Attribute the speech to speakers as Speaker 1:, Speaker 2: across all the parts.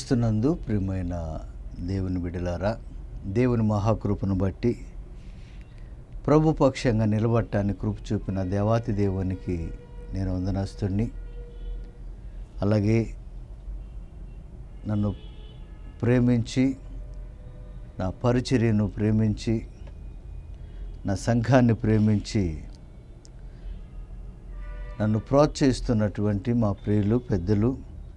Speaker 1: క్రీస్తునందు ప్రియమైన దేవుని బిడలారా దేవుని మహాకృపను బట్టి ప్రభు పక్షంగా నిలబడటానికి కృప చూపిన దేవాతి దేవునికి నేను వందనస్తుడిని అలాగే నన్ను ప్రేమించి నా పరిచర్యను ప్రేమించి నా సంఘాన్ని ప్రేమించి నన్ను ప్రోత్సహిస్తున్నటువంటి మా ప్రియులు పెద్దలు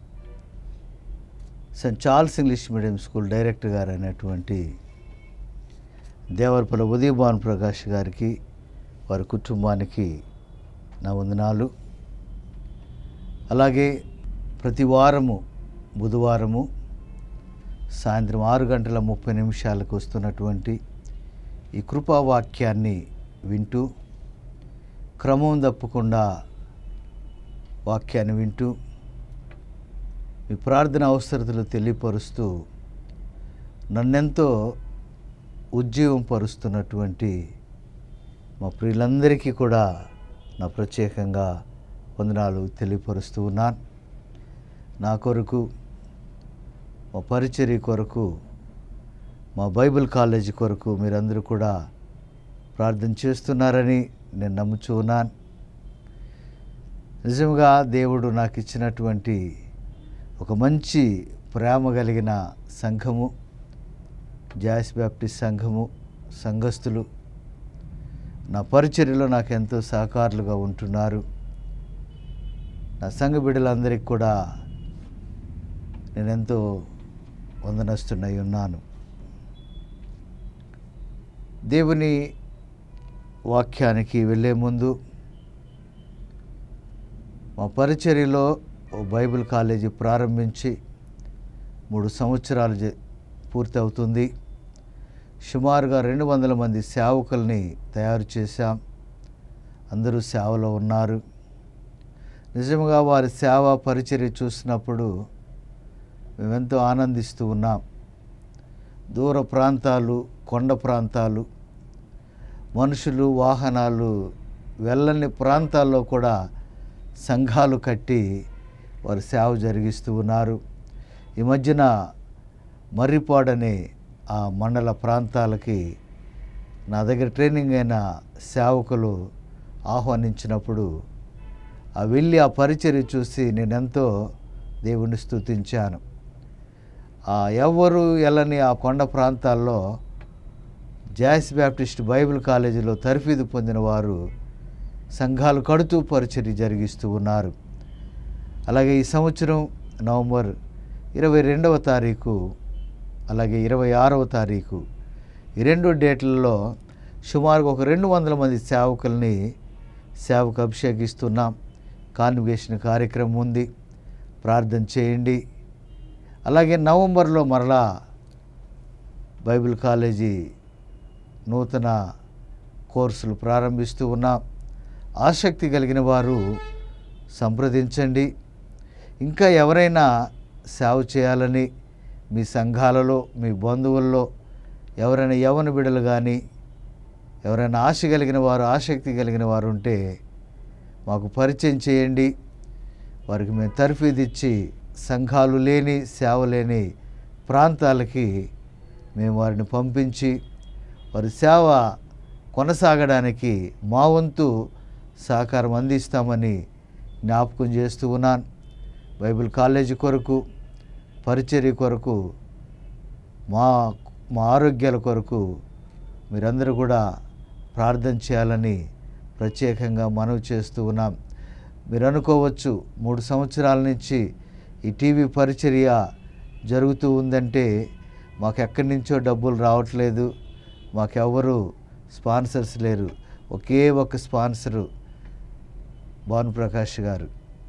Speaker 1: saint Charles English medium school director గారు అయినటువంటి దేవరపల్లి ఉదయభాన్ ప్రకాష్ గారికి వారి కుటుంబానికి నా వందనాలు అలాగే ప్రతి వారము బుధవారము సాయంత్రం ఆరు గంటల ముప్పై నిమిషాలకు వస్తున్నటువంటి ఈ కృపావాక్యాన్ని వింటూ క్రమం తప్పకుండా వాక్యాన్ని వింటూ మీ ప్రార్థన అవసరతలు తెలియపరుస్తూ నన్నెంతో ఉజ్జీవం పరుస్తున్నటువంటి మా ప్రియులందరికీ కూడా నా ప్రత్యేకంగా వందనాలు తెలియపరుస్తూ ఉన్నాను నా కొరకు మా పరిచర్య కొరకు మా బైబిల్ కాలేజీ కొరకు మీరందరూ కూడా ప్రార్థన చేస్తున్నారని నేను నమ్ముచూ ఉన్నాను నిజంగా దేవుడు నాకు ఇచ్చినటువంటి ఒక మంచి ప్రేమ కలిగిన సంఘము జాయిస్ బ్యాప్టిస్ట్ సంఘము సంఘస్థులు నా పరిచర్యలో నాకు ఎంతో సహకారులుగా ఉంటున్నారు నా సంఘ బిడ్డలందరికీ కూడా నేనెంతో వందనస్తున్నై ఉన్నాను దేవుని వాక్యానికి వెళ్ళే ముందు మా పరిచర్యలో ఓ బైబిల్ కాలేజీ ప్రారంభించి మూడు సంవత్సరాలు జ- పూర్తవుతుంది సుమారుగా రెండు వందల మంది సేవకుల్ని తయారు చేశాం అందరూ సేవలో ఉన్నారు నిజంగా వారి సేవ పరిచర్య చూసినప్పుడు మేమెంతో ఆనందిస్తూ ఉన్నాం దూర ప్రాంతాలు కొండ ప్రాంతాలు మనుషులు వాహనాలు వెళ్ళని ప్రాంతాల్లో కూడా సంఘాలు కట్టి వారు సేవ జరిగిస్తూ ఉన్నారు ఈ మధ్యన మర్రిపాడనే ఆ మండల ప్రాంతాలకి నా దగ్గర ట్రైనింగ్ అయిన సేవకులు ఆహ్వానించినప్పుడు ఆ వెళ్ళి ఆ పరిచర్య చూసి నేను ఎంతో దేవుణ్ణి స్తుతించాను ఆ ఎవరు వెళ్ళని ఆ కొండ ప్రాంతాల్లో జాయిస్ బ్యాప్టిస్ట్ బైబిల్ కాలేజీలో తర్ఫీదు పొందిన వారు సంఘాలు కడుతూ పరిచర్య జరిగిస్తూ ఉన్నారు అలాగే ఈ సంవత్సరం నవంబర్ ఇరవై రెండవ తారీఖు అలాగే ఇరవై ఆరవ తారీఖు ఈ రెండు డేట్లలో సుమారుగా ఒక రెండు వందల మంది సేవకుల్ని సేవకు అభిషేకిస్తున్నాం కాన్వికేషన్ కార్యక్రమం ఉంది ప్రార్థన చేయండి అలాగే నవంబర్లో మరలా బైబిల్ కాలేజీ నూతన కోర్సులు ప్రారంభిస్తూ ఉన్నాం ఆసక్తి కలిగిన వారు సంప్రదించండి ఇంకా ఎవరైనా సేవ చేయాలని మీ సంఘాలలో మీ బంధువుల్లో ఎవరైనా యవన బిడలు కానీ ఎవరైనా ఆశ కలిగిన వారు ఆసక్తి కలిగిన వారు ఉంటే మాకు పరిచయం చేయండి వారికి మేము తర్ఫీదు ఇచ్చి సంఘాలు లేని సేవ లేని ప్రాంతాలకి మేము వారిని పంపించి వారి సేవ కొనసాగడానికి మా వంతు సహకారం అందిస్తామని జ్ఞాపకం చేస్తూ ఉన్నాను బైబిల్ కాలేజీ కొరకు పరిచర్య కొరకు మా మా ఆరోగ్యాల కొరకు మీరందరూ కూడా ప్రార్థన చేయాలని ప్రత్యేకంగా మనవి చేస్తూ ఉన్నాం మీరు అనుకోవచ్చు మూడు సంవత్సరాల నుంచి ఈ టీవీ పరిచర్య జరుగుతూ ఉందంటే మాకు ఎక్కడి నుంచో డబ్బులు రావట్లేదు మాకెవరు స్పాన్సర్స్ లేరు ఒకే ఒక స్పాన్సరు భానుప్రకాష్ గారు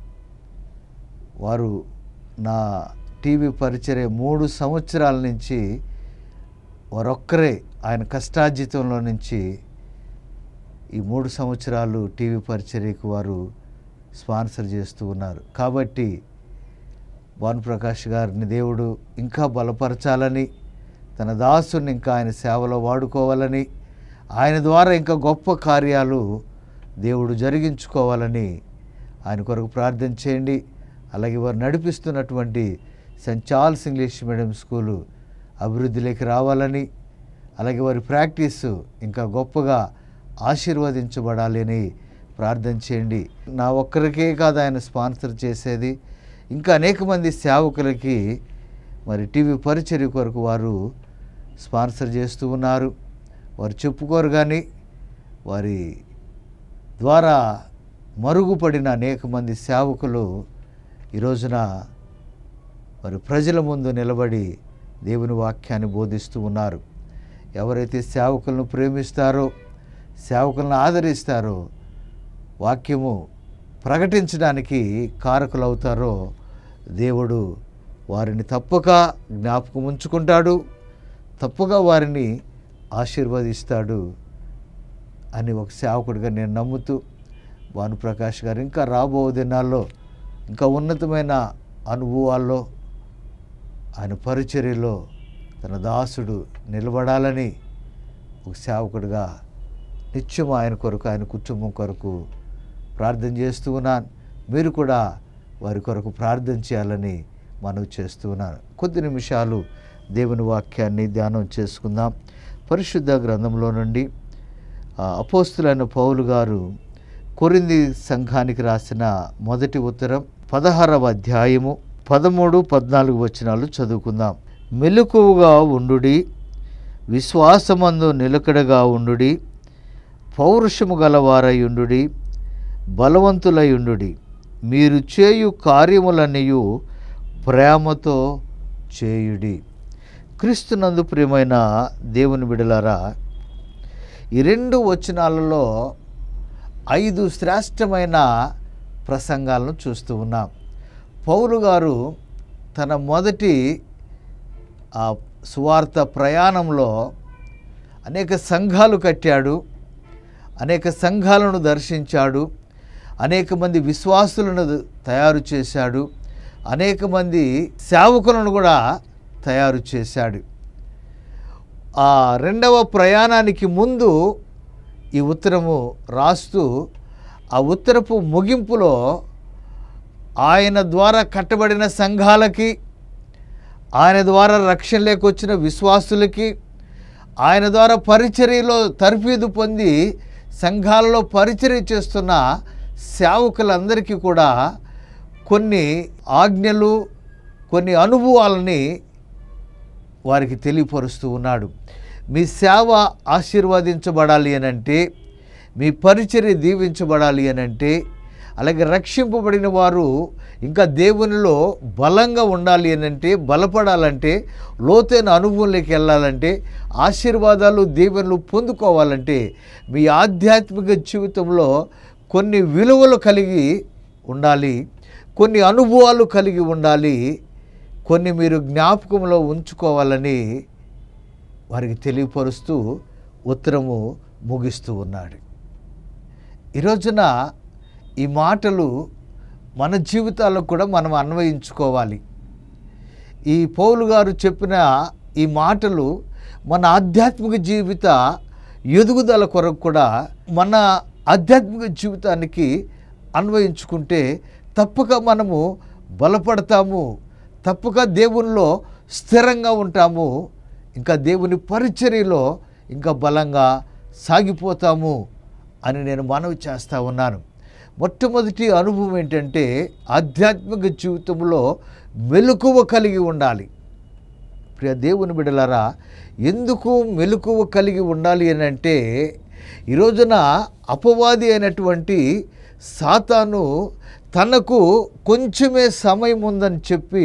Speaker 1: వారు నా టీవీ పరిచర్య మూడు సంవత్సరాల నుంచి వారొక్కరే ఆయన కష్టార్జితంలో నుంచి ఈ మూడు సంవత్సరాలు టీవీ పరిచర్యకు వారు స్పాన్సర్ చేస్తూ ఉన్నారు కాబట్టి భానుప్రకాష్ గారిని దేవుడు ఇంకా బలపరచాలని తన దాసుని ఇంకా ఆయన సేవలో వాడుకోవాలని ఆయన ద్వారా ఇంకా గొప్ప కార్యాలు దేవుడు జరిగించుకోవాలని ఆయన కొరకు ప్రార్థన చేయండి అలాగే వారు నడిపిస్తున్నటువంటి saint Charles English medium school అభివృద్ధిలోకి రావాలని అలాగే వారి ప్రాక్టీస్ ఇంకా గొప్పగా ఆశీర్వదించబడాలి అని ప్రార్థన చేయండి నా ఒక్కరికే కాదు ఆయన స్పాన్సర్ చేసేది ఇంకా అనేక మంది సేవకులకి మరి టీవీ పరిచర్య కొరకు వారు స్పాన్సర్ చేస్తూ ఉన్నారు వారు చెప్పుకోరు కానీ వారి ద్వారా మరుగుపడిన అనేక మంది సేవకులు ఈ రోజున మరి ప్రజల ముందు నిలబడి దేవుని వాక్యాన్ని బోధిస్తూ ఉన్నారు ఎవరైతే సేవకులను ప్రేమిస్తారో సేవకులను ఆదరిస్తారో వాక్యము ప్రకటించడానికి కారకులవుతారో దేవుడు వారిని తప్పక జ్ఞాపకం ఉంచుకుంటాడు తప్పగా వారిని ఆశీర్వదిస్తాడు అని ఒక సేవకుడిగా నేను నమ్ముతూ భానుప్రకాష్ గారు ఇంకా రాబో దినాల్లో ఇంకా ఉన్నతమైన అనుభవాల్లో ఆయన పరిచర్యలో తన దాసుడు నిలబడాలని ఒక సేవకుడిగా నిత్యం ఆయన కొరకు ఆయన కుటుంబం కొరకు ప్రార్థన చేస్తూ ఉన్నాను మీరు కూడా వారి కొరకు ప్రార్థన చేయాలని మనవి చేస్తూ ఉన్నాను కొద్ది నిమిషాలు దేవుని వాక్యాన్ని ధ్యానం చేసుకుందాం పరిశుద్ధ గ్రంథంలో నుండి ఆ, అపోస్తులైన పౌలు గారు కొరింది సంఘానికి రాసిన మొదటి ఉత్తరం పదహారవ అధ్యాయము పదమూడు పద్నాలుగు వచనాలు చదువుకుందాం మెలకువగా ఉండుడి విశ్వాసమందు నిలకడగా ఉండుడి పౌరుషము గలవారయుండుడి బలవంతులయుండుడి మీరు చేయు కార్యములన్నయు ప్రేమతో చేయుడి క్రీస్తునందు ప్రియమైన దేవుని బిడలారా ఈ రెండు వచనాలలో ఐదు శ్రేష్టమైన ప్రసంగాలను చూస్తూ ఉన్నాం పౌలు గారు తన మొదటి ఆ సువార్త ప్రయాణంలో అనేక సంఘాలు కట్టాడు అనేక సంఘాలను దర్శించాడు అనేక మంది విశ్వాసులను తయారు చేశాడు అనేక మంది సేవకులను కూడా తయారు చేశాడు ఆ రెండవ ప్రయాణానికి ముందు ఈ ఉత్తరము రాస్తూ ఆ ఉత్తరపు ముగింపులో ఆయన ద్వారా కట్టబడిన సంఘాలకి ఆయన ద్వారా రక్షణలోకి వచ్చిన విశ్వాసులకి ఆయన ద్వారా పరిచర్యలో తర్ఫీదు పొంది సంఘాలలో పరిచర్య చేస్తున్న సేవకులందరికీ కూడా కొన్ని ఆజ్ఞలు కొన్ని అనుభవాలని వారికి తెలియపరుస్తూ ఉన్నాడు మీ సేవ ఆశీర్వదించబడాలి అని అంటే మీ పరిచర్య దీవించబడాలి అని అంటే అలాగే రక్షింపబడిన వారు ఇంకా దేవునిలో బలంగా ఉండాలి అని అంటే బలపడాలంటే లోతైన అనుభవంలోకి వెళ్ళాలంటే ఆశీర్వాదాలు దీవెనలు పొందుకోవాలంటే మీ ఆధ్యాత్మిక జీవితంలో కొన్ని విలువలు కలిగి ఉండాలి కొన్ని అనుభవాలు కలిగి ఉండాలి కొన్ని మీరు జ్ఞాపకంలో ఉంచుకోవాలని వారికి తెలియపరుస్తూ ఉత్తరము ముగిస్తూ ఉన్నాడు ఈ రోజున ఈ మాటలు మన జీవితాలకు కూడా మనం అన్వయించుకోవాలి ఈ పౌలు గారు చెప్పిన ఈ మాటలు మన ఆధ్యాత్మిక జీవిత ఎదుగుదల కొరకు కూడా మన ఆధ్యాత్మిక జీవితానికి అన్వయించుకుంటే తప్పక మనము బలపడతాము తప్పక దేవునిలో స్థిరంగా ఉంటాము ఇంకా దేవుని పరిచర్యలో ఇంకా బలంగా సాగిపోతాము అని నేను మనవి చేస్తూ ఉన్నాను మొట్టమొదటి అనుభవం ఏంటంటే ఆధ్యాత్మిక జీవితంలో మెలకువ కలిగి ఉండాలి ప్రియ దేవుని బిడలారా ఎందుకు మెలకువ కలిగి ఉండాలి అని అంటే ఈ రోజున అపవాది అయినటువంటి సాతాను తనకు కొంచెమే సమయం ఉందని చెప్పి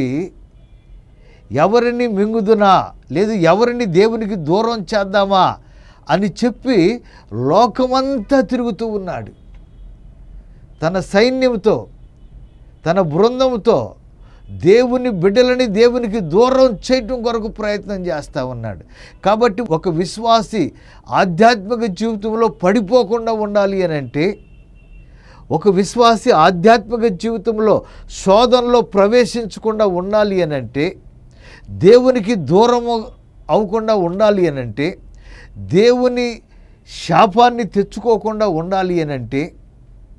Speaker 1: ఎవరిని మింగుదునా లేదు ఎవరిని దేవునికి దూరం చేద్దామా అని చెప్పి లోకమంతా తిరుగుతూ ఉన్నాడు తన సైన్యంతో తన బృందంతో దేవుని బిడ్డలని దేవునికి దూరం చేయటం కొరకు ప్రయత్నం చేస్తూ ఉన్నాడు కాబట్టి ఒక విశ్వాసి ఆధ్యాత్మిక జీవితంలో పడిపోకుండా ఉండాలి అని అంటే ఒక విశ్వాసి ఆధ్యాత్మిక జీవితంలో శోధనలో ప్రవేశించకుండా ఉండాలి అని అంటే దేవునికి దూరం అవ్వకుండా ఉండాలి అని అంటే దేవుని శాపాన్ని తెచ్చుకోకుండా ఉండాలి అని అంటే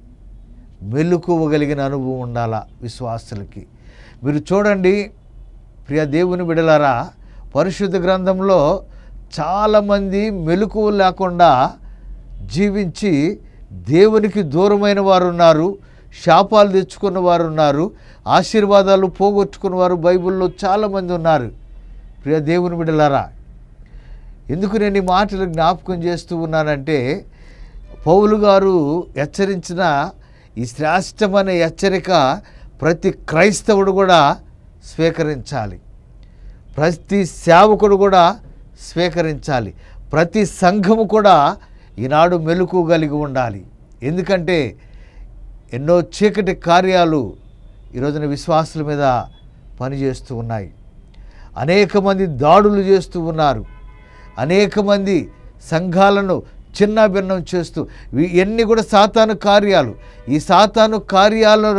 Speaker 1: మెలుకోవగలిగిన అనుభవం ఉండాలా విశ్వాసులకి మీరు చూడండి ప్రియ దేవుని బిడలారా పరిశుద్ధ గ్రంథంలో చాలామంది మెలకువ లేకుండా జీవించి దేవునికి దూరమైన వారు ఉన్నారు శాపాలు తెచ్చుకున్న వారు ఉన్నారు ఆశీర్వాదాలు పోగొట్టుకున్న వారు బైబిల్లో చాలామంది ఉన్నారు ప్రియ దేవుని బిడలారా ఎందుకు నేను ఈ మాటలు జ్ఞాపకం చేస్తూ ఉన్నానంటే పౌలు గారు హెచ్చరించిన ఈ శ్రేష్టమైన హెచ్చరిక ప్రతి క్రైస్తవుడు కూడా స్వీకరించాలి ప్రతి సేవకుడు కూడా స్వీకరించాలి ప్రతి సంఘము కూడా ఈనాడు మెలకు కలిగి ఉండాలి ఎందుకంటే ఎన్నో చీకటి కార్యాలు ఈరోజున విశ్వాసుల మీద పనిచేస్తూ ఉన్నాయి అనేక మంది దాడులు చేస్తూ ఉన్నారు అనేక మంది సంఘాలను చిన్న భిన్నం చేస్తూ ఇవన్నీ కూడా సాతాను కార్యాలు ఈ సాతాను కార్యాలను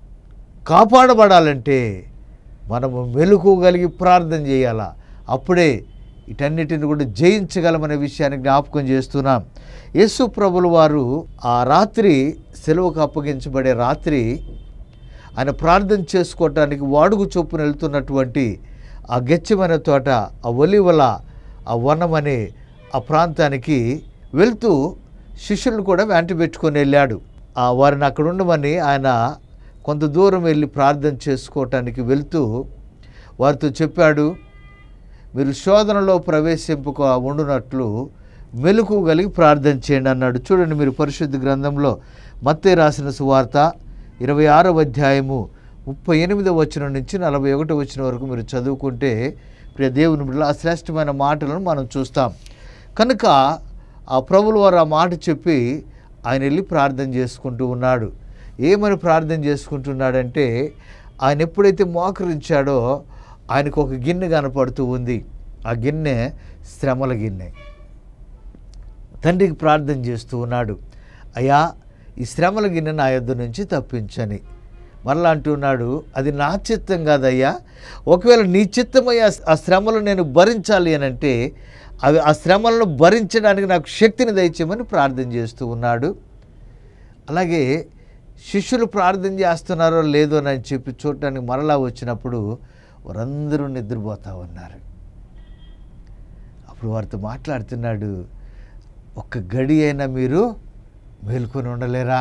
Speaker 1: కాపాడబడాలంటే మనము మెలకువగలిగి ప్రార్థన చేయాలా అప్పుడే వీటన్నిటిని కూడా జయించగలమనే విషయాన్ని జ్ఞాపకం చేస్తున్నాం యేసు ప్రభులు వారు ఆ రాత్రి సెలవుకు అప్పగించబడే రాత్రి ఆయన ప్రార్థన చేసుకోవటానికి వాడుగు చొప్పున వెళ్తున్నటువంటి ఆ గెచ్చమైన తోట ఆ ఒలివల ఆ వనమనే ఆ ప్రాంతానికి వెళ్తూ శిష్యులను కూడా వెంట పెట్టుకొని వెళ్ళాడు ఆ వారిని అక్కడ ఉండమని ఆయన కొంత దూరం వెళ్ళి ప్రార్థన చేసుకోవటానికి వెళ్తూ వారితో చెప్పాడు మీరు శోధనలో ప్రవేశింపుకు ఉండునట్లు మెలకు కలిగి ప్రార్థన చేయండి అన్నాడు చూడండి మీరు పరిశుద్ధ గ్రంథంలో మత్తే రాసిన సువార్త ఇరవై ఆరో అధ్యాయము ముప్పై ఎనిమిదో వచనం నుంచి నలభై ఒకటో వచ్చిన వరకు మీరు చదువుకుంటే ప్రియ దేవుని బిడ్డలు ఆ శ్రేష్టమైన మాటలను మనం చూస్తాం కనుక ఆ ప్రభులు వారు ఆ మాట చెప్పి ఆయన వెళ్ళి ప్రార్థన చేసుకుంటూ ఉన్నాడు ఏమని ప్రార్థన చేసుకుంటున్నాడంటే ఆయన ఎప్పుడైతే మోకరించాడో ఆయనకు ఒక గిన్నె కనపడుతూ ఉంది ఆ గిన్నె శ్రమల గిన్నె తండ్రికి ప్రార్థన చేస్తూ ఉన్నాడు అయ్యా ఈ శ్రమల గిన్నె నా యొద్ద నుంచి తప్పించని మరలా అంటున్నాడు అది నా చిత్తం కాదయ్యా ఒకవేళ నీ చిత్తమయ్యా ఆ శ్రమలు నేను భరించాలి అని అంటే అవి ఆ శ్రమలను భరించడానికి నాకు శక్తిని దయచేయమని ప్రార్థన చేస్తూ ఉన్నాడు అలాగే శిష్యులు ప్రార్థన చేస్తున్నారో లేదో అని చెప్పి చూడటానికి మరలా వచ్చినప్పుడు వారందరూ నిద్రపోతూ ఉన్నారు అప్పుడు వారితో మాట్లాడుతున్నాడు ఒక్క గడి అయినా మీరు మేల్కొని ఉండలేరా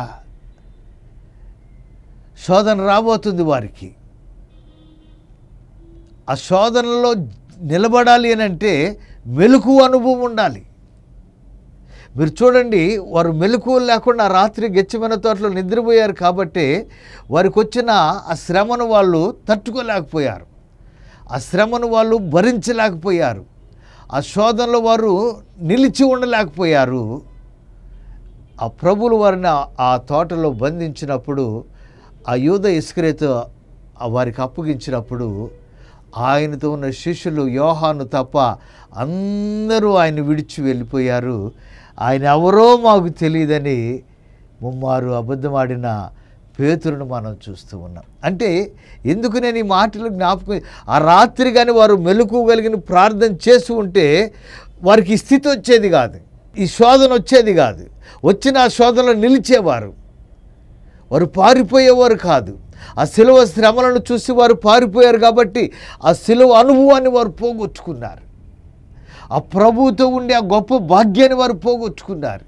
Speaker 1: శోధన రాబోతుంది వారికి ఆ శోధనలో నిలబడాలి అని అంటే మెలకు అనుభవం ఉండాలి మీరు చూడండి వారు మెలకు లేకుండా ఆ రాత్రి గెచ్చమైన తోటలో నిద్రపోయారు కాబట్టి వారికి వచ్చిన ఆ శ్రమను వాళ్ళు తట్టుకోలేకపోయారు ఆ శ్రమను వాళ్ళు భరించలేకపోయారు ఆ శోధనలో వారు నిలిచి ఉండలేకపోయారు ఆ ప్రభులు వారిని ఆ- ఆ తోటలో బంధించినప్పుడు ఆ యూద ఇస్క్రేతో వారికి అప్పగించినప్పుడు ఆయనతో ఉన్న శిష్యులు యోహాను తప్ప అందరూ ఆయన విడిచి వెళ్ళిపోయారు ఆయన ఎవరో మాకు తెలియదని ముమ్మారు అబద్ధమాడిన పేతురును మనం చూస్తూ ఉన్నాం అంటే ఎందుకు నేను ఈ మాటలు జ్ఞాపకం ఆ రాత్రి కానీ వారు మెలకువగలిగిన ప్రార్థన చేసి ఉంటే వారికి ఈ స్థితి వచ్చేది కాదు ఈ శోధన వచ్చేది కాదు వచ్చిన ఆ శోధనలో నిలిచేవారు వారు పారిపోయేవారు కాదు ఆ సిలువ శ్రమలను చూసి వారు పారిపోయారు కాబట్టి ఆ సిలువ అనుభవాన్ని వారు పోగొట్టుకున్నారు ఆ ప్రభువుతో ఉండే ఆ గొప్ప భాగ్యాన్ని వారు పోగొట్టుకున్నారు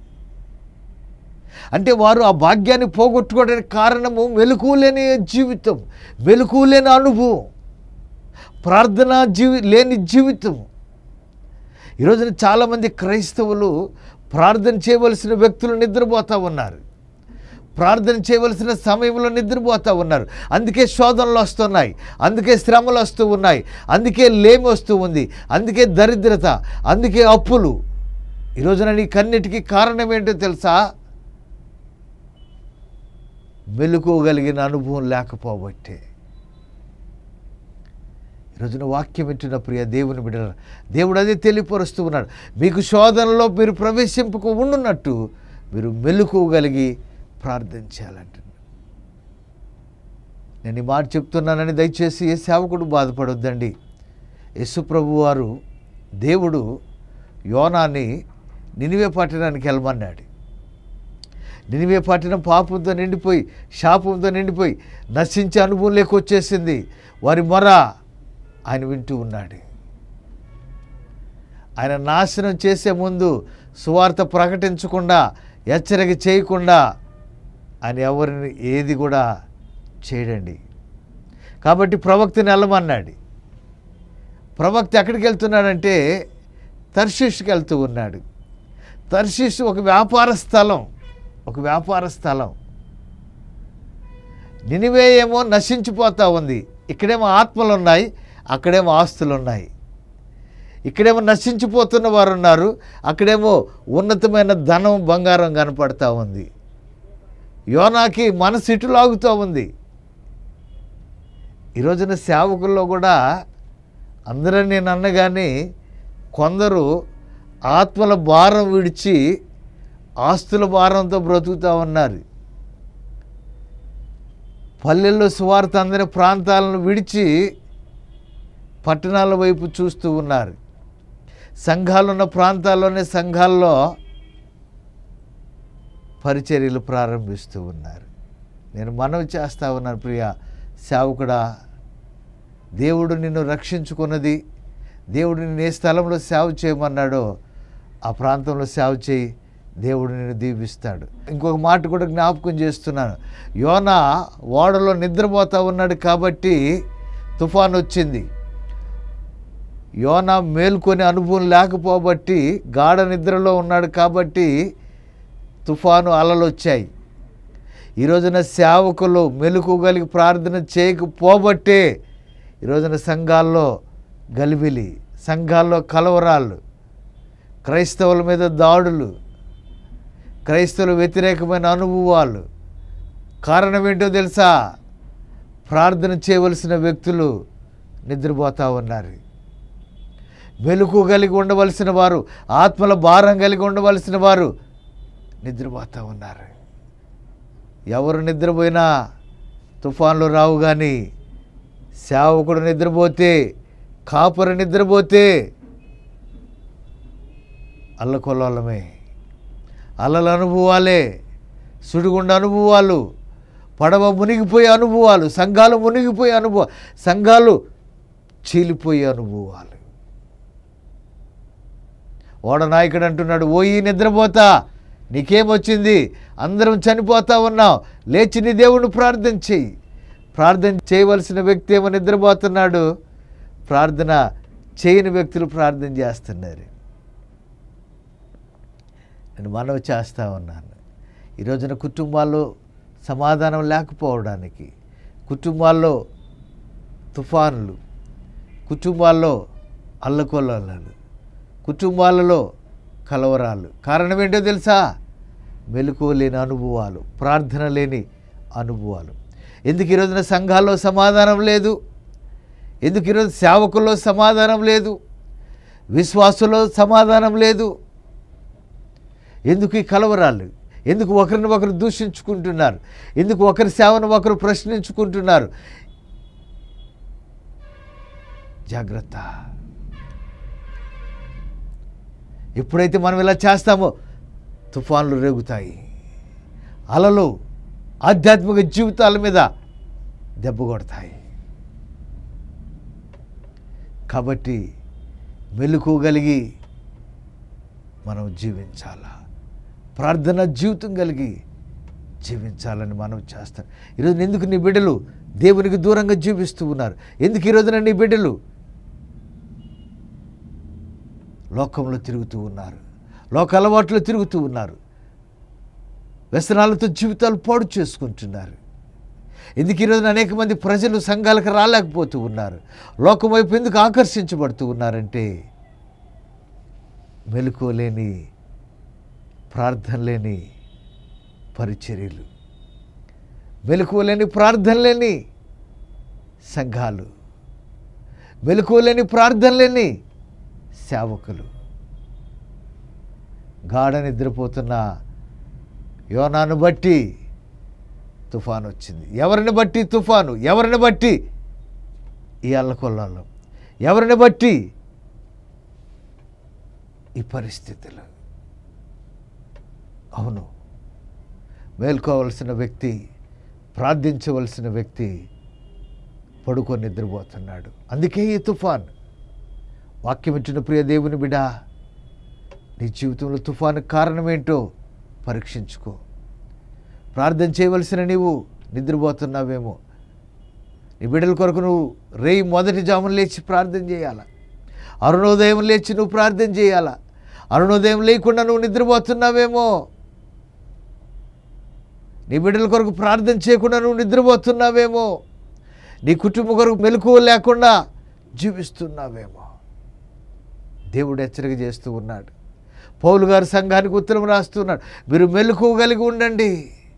Speaker 1: అంటే వారు ఆ భాగ్యాన్ని పోగొట్టుకోవడానికి కారణము మెలకువలేని జీవితం మెలకువలేని అనుభవం ప్రార్థనా జీవి లేని జీవితం ఈరోజున చాలామంది క్రైస్తవులు ప్రార్థన చేయవలసిన వ్యక్తులు నిద్రపోతూ ఉన్నారు ప్రార్థన చేయవలసిన సమయంలో నిద్రపోతూ ఉన్నారు అందుకే శోధనలు వస్తున్నాయి అందుకే శ్రమలు వస్తూ ఉన్నాయి అందుకే లేమి వస్తూ ఉంది అందుకే దరిద్రత అందుకే అప్పులు ఈరోజున నీ కన్నిటికీ కారణం ఏంటో తెలుసా మెలుకోగలిగిన అనుభవం లేకపోబట్టే ఈరోజున వాక్యం వింటున్న ప్రియ దేవుని బిడ్డ దేవుడు అదే తెలియపరుస్తూ ఉన్నాడు మీకు శోధనలో మీరు ప్రవేశింపకు ఉండున్నట్టు మీరు మెలుకోగలిగి ప్రార్థన చేయాలంటున్నాడు నేను ఈ మాట చెప్తున్నానని దయచేసి ఏ సేవకుడు బాధపడొద్దండి యేసుప్రభు వారు దేవుడు యోనాన్ని నినివే పట్టణానికి వెళ్ళమన్నాడు నినివే పట్టణం పాపంతో నిండిపోయి శాపంతో నిండిపోయి నశించే అనుభవం లేకొచ్చేసింది వారి మొర ఆయన వింటూ ఉన్నాడు ఆయన నాశనం చేసే ముందు సువార్త ప్రకటించకుండా హెచ్చరిక చేయకుండా ఆయన ఎవరిని ఏది కూడా చేయడండి కాబట్టి ప్రవక్తని వెళ్ళమన్నాడు ప్రవక్త ఎక్కడికి వెళ్తున్నాడంటే తర్షిష్కి వెళ్తూ ఉన్నాడు తర్షిష్ ఒక వ్యాపార స్థలం ఒక వ్యాపార స్థలం నినివే ఏమో నశించిపోతూ ఉంది ఇక్కడేమో ఆత్మలు ఉన్నాయి అక్కడేమో ఆస్తులు ఉన్నాయి ఇక్కడేమో నశించిపోతున్న వారు ఉన్నారు అక్కడేమో ఉన్నతమైన ధనం బంగారం కనపడతా ఉంది యోనాకి మనసు ఇటు లాగుతూ ఉంది ఈ రోజున సేవకుల్లో కూడా అందరూ నేను అన్నగాని కొందరు ఆత్మల భారం విడిచి ఆస్తుల భారంతో బ్రతుకుతూ ఉన్నారు పల్లెల్లో సువార్త అందిన ప్రాంతాలను విడిచి పట్టణాల వైపు చూస్తూ ఉన్నారు సంఘాలు ఉన్న ప్రాంతాల్లోనే సంఘాల్లో పరిచర్యలు ప్రారంభిస్తూ ఉన్నారు నేను మనవి చేస్తా ఉన్నాను ప్రియ సేవకుడా దేవుడు నిన్ను రక్షించుకున్నది దేవుడు నిన్ను ఏ స్థలంలో సేవ చేయమన్నాడో ఆ ప్రాంతంలో సేవ చేయి దేవుడు నిన్ను దీవిస్తాడు ఇంకొక మాట కూడా జ్ఞాపకం చేస్తున్నాను యోనా ఓడలో నిద్రపోతా ఉన్నాడు కాబట్టి తుఫాన్ వచ్చింది యోనా మేల్కొని అనుభవం లేకపోబట్టి గాఢ నిద్రలో ఉన్నాడు కాబట్టి తుఫాను అలలు వచ్చాయి ఈ రోజున సేవకులు మెలకుగలిగి ప్రార్థన చేయకపోబట్టే ఈ రోజున సంఘాల్లో గలిబిలి సంఘాల్లో కలవరాలు క్రైస్తవుల మీద దాడులు క్రైస్తవుల వ్యతిరేకమైన అనుభవాలు కారణం ఏంటో తెలుసా ప్రార్థన చేయవలసిన వ్యక్తులు నిద్రపోతూ ఉన్నారు వెలుగు కలిగి ఉండవలసిన వారు ఆత్మల భారం కలిగి ఉండవలసిన వారు నిద్రపోతూ ఉన్నారు ఎవరు నిద్రపోయినా తుఫాన్లు రావు కానీ సేవకుడు నిద్రపోతే కాపుర నిద్రపోతే అల్లకొల్లమే అల్లల అనుభవాలే సుడిగుండ అనుభవాలు పడవ మునిగిపోయే అనుభవాలు సంఘాలు మునిగిపోయే అనుభవాలు సంఘాలు చీలిపోయే అనుభవాలు ఓడ నాయకుడు అంటున్నాడు ఓ ఈ నిద్రపోతా నీకేమొచ్చింది అందరం చనిపోతా ఉన్నాం లేచి నీ దేవుణ్ణి ప్రార్థన చెయ్యి ప్రార్థన చేయవలసిన వ్యక్తి ఏమో నిద్రపోతున్నాడు ప్రార్థన చేయని వ్యక్తులు ప్రార్థన చేస్తున్నారు నేను మనవి చేస్తూ ఉన్నాను ఈ రోజున కుటుంబాల్లో సమాధానం లేకపోవడానికి కుటుంబాల్లో తుఫానులు కుటుంబాల్లో అల్లకొల్లలు కుటుంబాలలో కలవరాలు కారణం ఏంటో తెలుసా మెలకు లేని అనుభవాలు ప్రార్థన లేని అనుభవాలు ఎందుకు ఈ రోజున సంఘాల్లో సమాధానం లేదు ఎందుకు ఈరోజు సేవకుల్లో సమాధానం లేదు విశ్వాసులో సమాధానం లేదు ఎందుకు ఈ కలవరాలు ఎందుకు ఒకరిని ఒకరు దూషించుకుంటున్నారు ఎందుకు ఒకరి సేవను ఒకరు ప్రశ్నించుకుంటున్నారు జాగ్రత్త ఎప్పుడైతే మనం ఇలా చేస్తామో తుఫాన్లు రేగుతాయి అలలు ఆధ్యాత్మిక జీవితాల మీద దెబ్బ కొడతాయి కాబట్టి మెలకుగలిగి మనం జీవించాలా ప్రార్థన జీవితం కలిగి జీవించాలని మనం చేస్తాం ఈరోజు ఎందుకు నీ బిడ్డలు దేవునికి దూరంగా జీవిస్తూ ఉన్నారు ఎందుకు ఈ రోజున నీ బిడ్డలు లోకంలో తిరుగుతూ ఉన్నారు లోక అలవాట్లో తిరుగుతూ ఉన్నారు వ్యసనాలతో జీవితాలు పాడు చేసుకుంటున్నారు ఎందుకు ఈరోజున అనేక మంది ప్రజలు సంఘాలకు రాలేకపోతూ ఉన్నారు లోకం వైపు ఎందుకు ఆకర్షించబడుతూ ఉన్నారంటే మెలకువలేని ప్రార్థన లేని పరిచర్యలు మెలకువలేని ప్రార్థన లేని సంఘాలు మెలకువలేని ప్రార్థన లేని సేవకులు గాఢ నిద్రపోతున్న యోనాను బట్టి తుఫాను వచ్చింది ఎవరిని బట్టి తుఫాను ఎవరిని బట్టి ఈ అల్లకొల్లాలో ఎవరిని బట్టి ఈ పరిస్థితులు అవును మేల్కోవలసిన వ్యక్తి ప్రార్థించవలసిన వ్యక్తి పడుకొని నిద్రపోతున్నాడు అందుకే ఈ తుఫాన్ వాక్యం ఇచ్చిన ప్రియ దేవుని బిడ నీ జీవితంలో తుఫాను కారణమేంటో పరీక్షించుకో ప్రార్థన చేయవలసిన నీవు నిద్రపోతున్నావేమో నీ బిడ్డల కొరకు నువ్వు రేయి మొదటి జామున లేచి ప్రార్థన చేయాలా అరుణోదయం లేచి నువ్వు ప్రార్థన చేయాలా అరుణోదయం లేకుండా నువ్వు నిద్రపోతున్నావేమో నీ బిడ్డల కొరకు ప్రార్థన చేయకుండా నువ్వు నిద్రపోతున్నావేమో నీ కుటుంబం కొరకు మెలకువ లేకుండా జీవిస్తున్నావేమో దేవుడు హెచ్చరిక చేస్తూ ఉన్నాడు పౌలు గారు సంఘానికి ఉత్తరం రాస్తున్నాడు మీరు మెలకువ కలిగి ఉండండి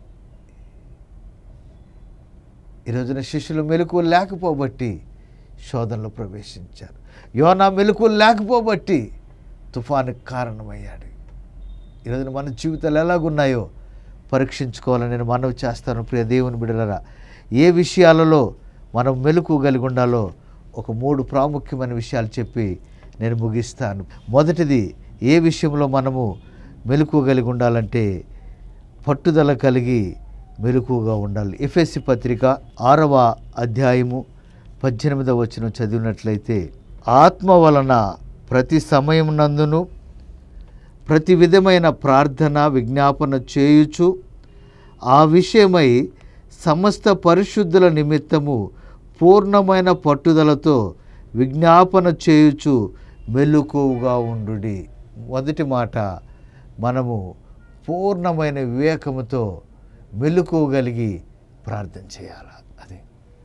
Speaker 1: ఈ రోజున శిష్యులు మెలకువ లేకపోబట్టి శోధనలో ప్రవేశించారు యోనా మెలకువ లేకపోబట్టి తుఫానుకు కారణమయ్యాడు ఈరోజున మన జీవితాలు ఎలాగున్నాయో పరీక్షించుకోవాలని నేను మనవి చేస్తాను ప్రియ దేవుని బిడలరా ఏ విషయాలలో మనం మెలకు కలిగి ఉండాలో ఒక మూడు ప్రాముఖ్యమైన విషయాలు చెప్పి నేను ముగిస్తాను మొదటిది ఏ విషయంలో మనము మెలకు కలిగి ఉండాలంటే పట్టుదల కలిగి మెలకుగా ఉండాలి ఎఫ్ఎస్సి పత్రిక ఆరవ అధ్యాయము పద్దెనిమిదవ వచనం చదివినట్లయితే ఆత్మ వలన ప్రతి సమయం నందును ప్రతి విధమైన ప్రార్థన విజ్ఞాపన చేయుచు ఆ విషయమై సమస్త పరిశుద్ధుల నిమిత్తము పూర్ణమైన పట్టుదలతో విజ్ఞాపన చేయుచు మెలకువగా ఉండుడి మొదటి మాట మనము పూర్ణమైన వివేకముతో మెలకువగలిగి ప్రార్థన చేయాలి అది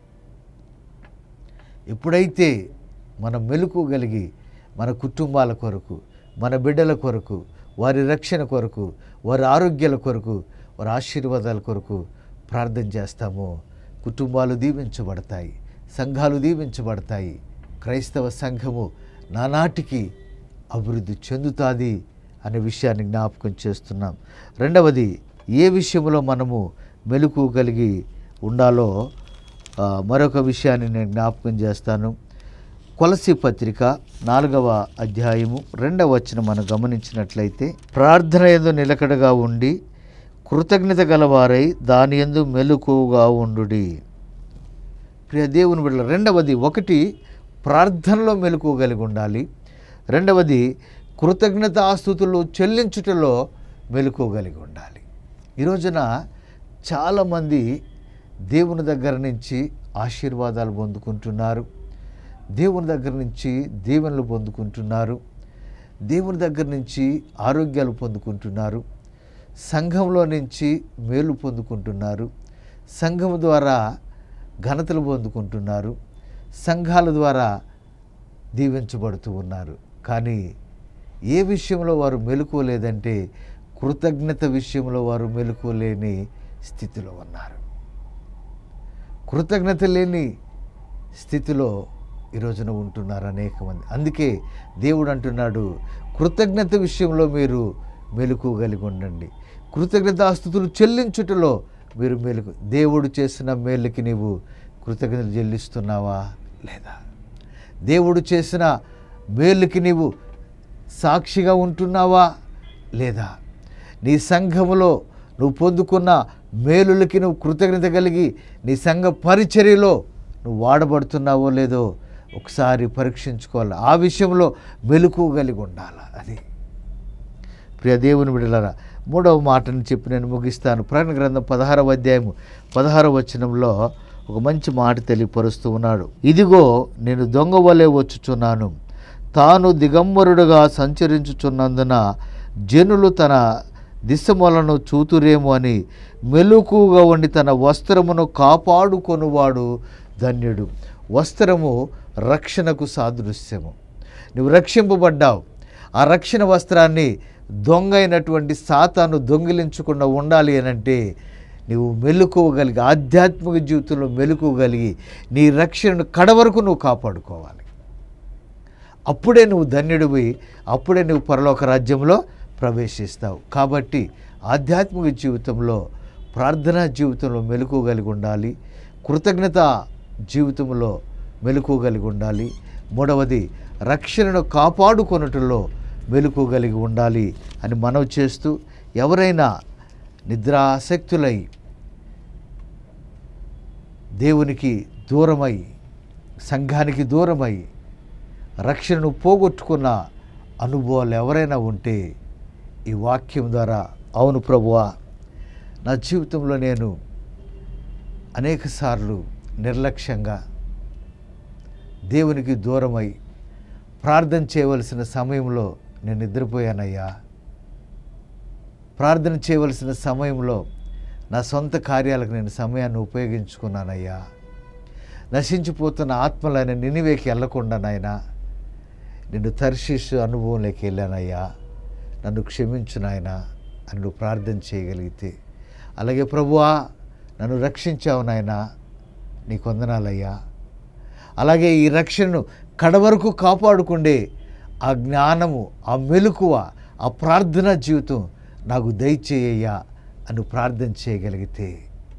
Speaker 1: ఎప్పుడైతే మనం మెలకువగలిగి మన కుటుంబాల కొరకు మన బిడ్డల కొరకు వారి రక్షణ కొరకు వారి ఆరోగ్యాల కొరకు వారి ఆశీర్వాదాల కొరకు ప్రార్థన చేస్తామో కుటుంబాలు దీవించబడతాయి సంఘాలు దీవించబడతాయి క్రైస్తవ సంఘము నానాటికి అభివృద్ధి చెందుతుంది అనే విషయాన్ని జ్ఞాపకం చేస్తున్నాం రెండవది ఏ విషయంలో మనము మెలకు కలిగి ఉండాలో ఆ, మరొక విషయాన్ని నేను జ్ఞాపకం చేస్తాను కొలసి పత్రిక నాలుగవ అధ్యాయము రెండవ వచనం మనం గమనించినట్లయితే ప్రార్థన ఎందు నిలకడగా ఉండి కృతజ్ఞత గలవారై దాని ఎందు మెలకువగా ఉండుడి ప్రియ దేవుని బిడ్డల రెండవది ఒకటి ప్రార్థనలో మెలకువ కలిగి ఉండాలి రెండవది కృతజ్ఞత ఆస్తుతులు చెల్లించుటలో మెలకువ కలిగి ఉండాలి ఈ రోజున చాలామంది దేవుని దగ్గర నుంచి ఆశీర్వాదాలు పొందుకుంటున్నారు దేవుని దగ్గర నుంచి దీవెనలు పొందుకుంటున్నారు దేవుని దగ్గర నుంచి ఆరోగ్యాలు పొందుకుంటున్నారు సంఘంలో నుంచి మేలు పొందుకుంటున్నారు సంఘం ద్వారా ఘనతలు పొందుకుంటున్నారు సంఘాల ద్వారా దీవించబడుతూ ఉన్నారు కానీ ఏ విషయంలో వారు మెలుకోలేదంటే కృతజ్ఞత విషయంలో వారు మెలుకోలేని స్థితిలో ఉన్నారు కృతజ్ఞత లేని స్థితిలో ఈ రోజున ఉంటున్నారు అనేక మంది అందుకే దేవుడు అంటున్నాడు కృతజ్ఞత విషయంలో మీరు మెలకు కలిగి ఉండండి కృతజ్ఞత స్థుతులు చెల్లించుటలో మీరు మెలకు దేవుడు చేసిన మేలుకి నీవు కృతజ్ఞతలు చెల్లిస్తున్నావా లేదా దేవుడు చేసిన మేలుకి నీవు సాక్షిగా ఉంటున్నావా లేదా నీ సంఘములో నువ్వు పొందుకున్న మేలులకి నువ్వు కృతజ్ఞత కలిగి నీ సంఘ పరిచర్యలో నువ్వు వాడబడుతున్నావో లేదో ఒకసారి పరీక్షించుకోవాలి ఆ విషయంలో మెలకు కలిగి ఉండాలి అది ప్రియ దేవుని విడలరా మూడవ మాటను చెప్పి నేను ముగిస్తాను ప్రకటన గ్రంథం పదహారవ అధ్యాయము పదహారవ వచనంలో ఒక మంచి మాట తెలియపరుస్తూ ఉన్నాడు ఇదిగో నేను దొంగ వలె వచ్చుచున్నాను తాను దిగంబరుడుగా సంచరించుచున్నందున జనులు తన దిశములను చూతురేమో అని మెలకుగా ఉండి తన వస్త్రమును కాపాడుకొనువాడు ధన్యుడు వస్త్రము రక్షణకు సాదృశ్యము నువ్వు రక్షింపబడ్డావు ఆ రక్షణ వస్త్రాన్ని దొంగ అయినటువంటి సాతాను దొంగిలించకుండా ఉండాలి అని అంటే నువ్వు మెలుకోగలిగి ఆధ్యాత్మిక జీవితంలో మెలుకోగలిగి నీ రక్షణను కడవరకు నువ్వు కాపాడుకోవాలి అప్పుడే నువ్వు ధన్యుడివి అప్పుడే నువ్వు పరలోక రాజ్యంలో ప్రవేశిస్తావు కాబట్టి ఆధ్యాత్మిక జీవితంలో ప్రార్థనా జీవితంలో మెలుకోగలిగి ఉండాలి కృతజ్ఞత జీవితంలో మెలుకోగలిగి ఉండాలి మూడవది రక్షణను కాపాడుకొనుటలో మెలుకోగలిగి ఉండాలి అని మనవి చేస్తూ ఎవరైనా నిద్రాసక్తులై దేవునికి దూరమై సంఘానికి దూరమై రక్షణను పోగొట్టుకున్న అనుభవాలు ఎవరైనా ఉంటే ఈ వాక్యం ద్వారా అవును ప్రభువా నా జీవితంలో నేను అనేకసార్లు నిర్లక్ష్యంగా దేవునికి దూరమై ప్రార్థన చేయవలసిన సమయంలో నేను నిద్రపోయానయ్యా ప్రార్థన చేయవలసిన సమయంలో నా సొంత కార్యాలకు నేను సమయాన్ని ఉపయోగించుకున్నానయ్యా నశించిపోతున్న ఆత్మలైన నినివేకి వెళ్లకుండా నాయనా నిన్ను తర్శిషు అనుభవంలోకి వెళ్ళానయ్యా నన్ను క్షమించు నాయనా అని నువ్వు ప్రార్థన చేయగలిగితే అలాగే ప్రభువా నన్ను రక్షించావు నాయనా నీకు వందనాలయ్యా అలాగే ఈ రక్షణను కడవరకు కాపాడుకుండే ఆ జ్ఞానము ఆ మెలకువ ఆ ప్రార్థనా జీవితం నాకు దయచేయ్యా అని ప్రార్థన చేయగలిగితే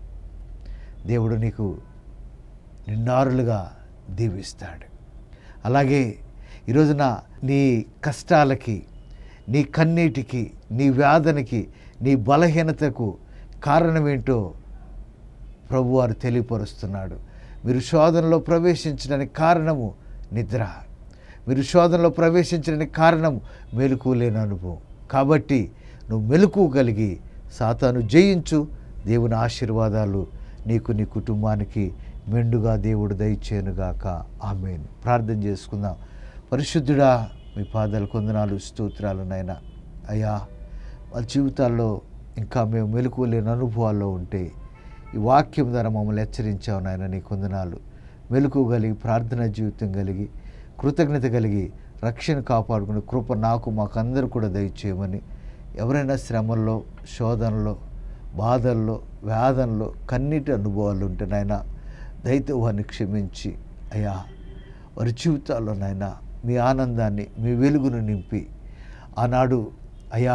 Speaker 1: దేవుడు నీకు నిన్నారులుగా దీవిస్తాడు అలాగే ఈరోజున నీ కష్టాలకి నీ కన్నీటికి నీ వ్యాధనికి నీ బలహీనతకు కారణమేంటో ప్రభువారు తెలియపరుస్తున్నాడు మీరు శోధనలో ప్రవేశించడానికి కారణము నిద్ర మీరు శోధనలో ప్రవేశించడానికి కారణం మెలకు లేని అనుభవం కాబట్టి నువ్వు మెలకు కలిగి సాతాను జయించు దేవుని ఆశీర్వాదాలు నీకు నీ కుటుంబానికి మెండుగా దేవుడు దయచేనుగాక ఆమెను ప్రార్థన చేసుకుందాం పరిశుద్ధుడా మీ పాదాలు కొందనాలు స్తోత్రాలు నాయన అయ్యా వాళ్ళ జీవితాల్లో ఇంకా మేము మెలకు లేని అనుభవాల్లో ఉంటే ఈ వాక్యం ద్వారా మమ్మల్ని హెచ్చరించావు నాయన నీ కొందనాలు మెలకు కలిగి ప్రార్థనా జీవితం కలిగి కృతజ్ఞత కలిగి రక్షణ కాపాడుకునే కృప నాకు మాకందరూ కూడా దయచేయమని ఎవరైనా శ్రమల్లో శోధనలో బాధల్లో వేదనలో కన్నీటి అనుభవాలు ఉంటే నాయన దయతో వారిని క్షమించి అయ్యా వారి జీవితాల్లో నాయన మీ ఆనందాన్ని మీ వెలుగును నింపి ఆనాడు అయ్యా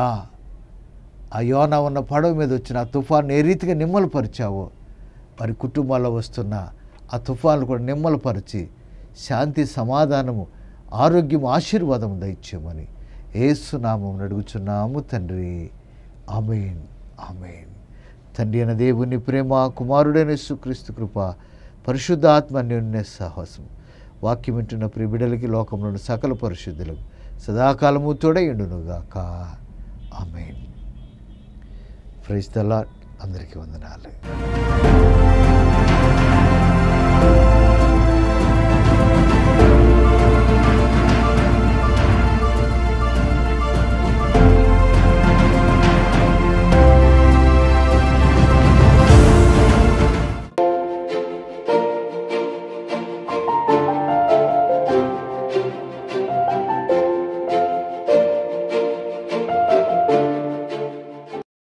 Speaker 1: ఆ యోన ఉన్న పడవ మీద వచ్చిన ఆ తుఫాను ఏ రీతిగా నిమ్మలపరిచావో వారి కుటుంబాల్లో వస్తున్న ఆ తుఫాను కూడా నిమ్మలపరిచి శాంతి సమాధానము ఆరోగ్యం ఆశీర్వాదం దయచేయమని ఏసునామం అడుగుచున్నాము తండ్రి ఆమెన్ ఆమెన్ తండ్రి అయిన దేవుని ప్రేమ కుమారుడైన సుక్రీస్తు కృప పరిశుద్ధాత్మ అన్యోన్య సాహసం వాక్యం వింటున్న ప్రియ బిడ్డలకి లోకంలోని సకల పరిశుద్ధులకు సదాకాలము తోడయుండునుగాక ఆమెన్ ప్రైజ్ ద లార్డ్ అందరికీ వందనాలు